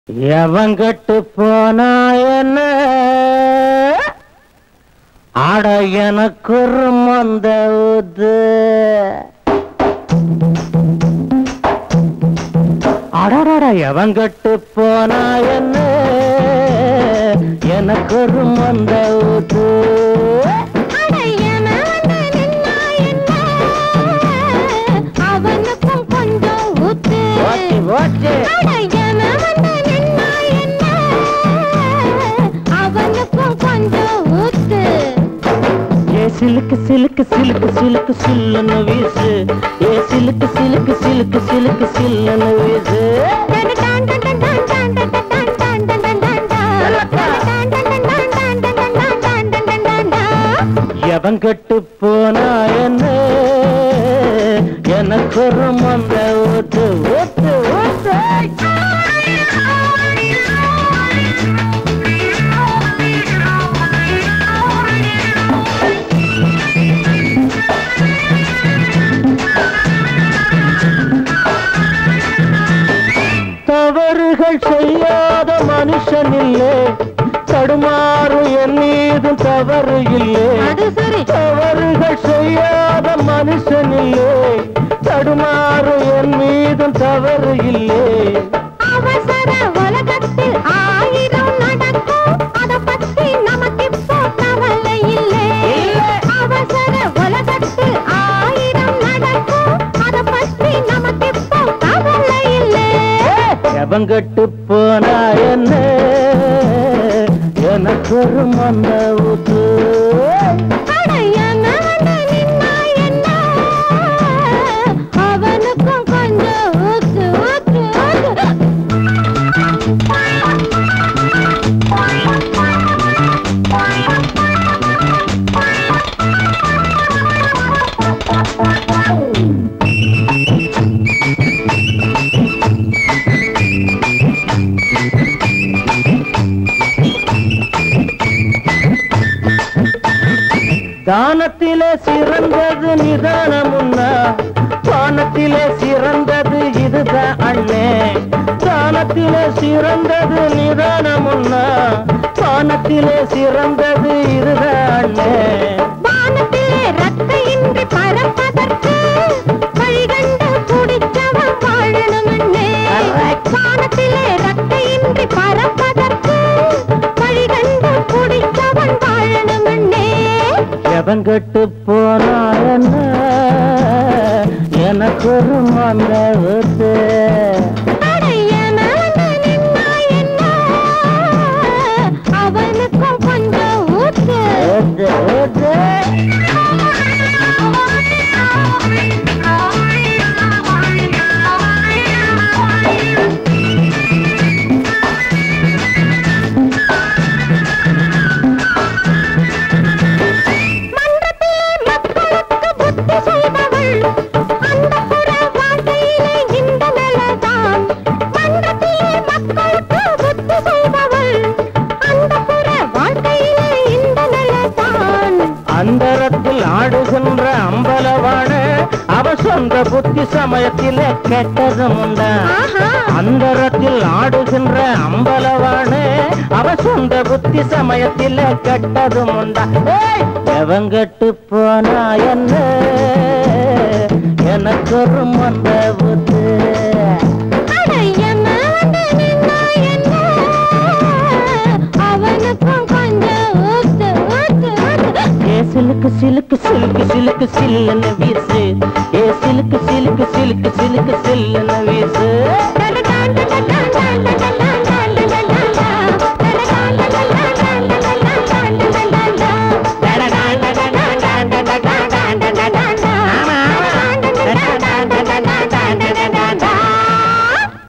எவங்கட்டு போனா என்ன ஆட எனக்கு ஒரு மந்த ஊது அடடட எவங்கட்டு போனா என்ன எனக்கு ஒரு மந்த ஊது அவனுக்கும் கொஞ்சம் ஊத்து ஓட்டி ஓட்டி அடையன வந்து நின்னா என்ன அவனுக்கும் கொஞ்சம் ஊத்து ஏ சிலுக்கு சிலுக்கு சிலுக்கு சிலுக்கு சில்லுன்னு வீசு ஏ சிலுக்கு சிலுக்கு சிலுக்கு சிலுக்கு சில்லுன்னு வீசு டன் டன் டன் டன் டன் டன் டன் டன் டன் டன் டன் டன். டன் டன் டன் டன் டன் டன் டன் டன் டன் டன் டன் டன். எவன் கெட்டு போனா என்ன எனக்கு ஒரு மந்த ஊத்து ஊத்து ஊத்து தவறுகள் செய்யாத மனுஷன் இல்லை தடுமாறும் என் மீதும் தவறு இல்லை அது சரி தவறுகள் செய்யாத மனுஷன் இல்லை தடுமாறும் என் மீதும் தவறு இல்லை அவசர உலகத்தில் ஆயிரம் நடக்கும் அத பத்தி நமக்கு இப்போ கவலை இல்லை அவசர உலகத்தில் ஆயிரம் நடக்கும் அத பத்தி நமக்கு இப்போ கவலை இல்லை எவங்கட்டு போனா என்ன எனக்கு ஒரு மந்த ஊத்து அடையன வந்து நின்னா என்ன அவனுக்கும் கொஞ்சம் ஊத்து ஊத்து ஊத்து தானத்திலே சிறந்தது நிதானமுன்னா பானத்திலே சிறந்தது இதுதான் அண்ணே தானத்திலே சிறந்தது நிதானமுன்னா பானத்திலே சிறந்தது இதுதான் அண்ணே வானத்திலே ரத்த இன்றி பறப்பதற்கு வழிகண்டு குடிச்சவன் வாழணும்னே வானத்திலே ரத்த இன்றி பறப்பதற்கு வழிகண்டு குடிச்சவன் வாழணும்னே எவன் கெட்டு போனா என்ன எனக்கு ஒரு மந்த ஊத்து அடையன வந்து நின்னா என்ன அவனுக்கும் கொஞ்சம் ஊத்து ஊத்து ஊத்து மன்றத்திலே மக்களுக்கு புத்தி செய்பவள் அந்த புற வாழ்க்கையிலே இந்த நிலைதான் மன்றத்திலே மக்களுக்கு புத்தி செய்பவள் அந்த புற வாழ்க்கையிலே இந்த நிலைதான் அந்தரத்தில் ஆடுகின்ற அம்பலவான அவ சொந்த புத்தி சமயத்திலே கெட்டதும் உண்டா ஆஹா அந்தரத்தில் ஆடுகின்ற அம்பலவான அவ சொந்த புத்தி சமயத்திலே கெட்டதும் உண்டா ஏய், எவங்கட்டு போனா என்ன எனக்கு ஒரு மந்த புத்து அடையன வந்து நின்னா என்ன அவனுக்கும் கொஞ்சம் ஊத்து ஊத்து ஊத்து ஏ சிலுக்கு சிலுக்கு சிலுக்கு சிலுக்கு சில்லுன்னு வீசு ஏ சிலுக்கு சிலுக்கு சிலுக்கு சிலுக்கு சில்லுன்னு வீசு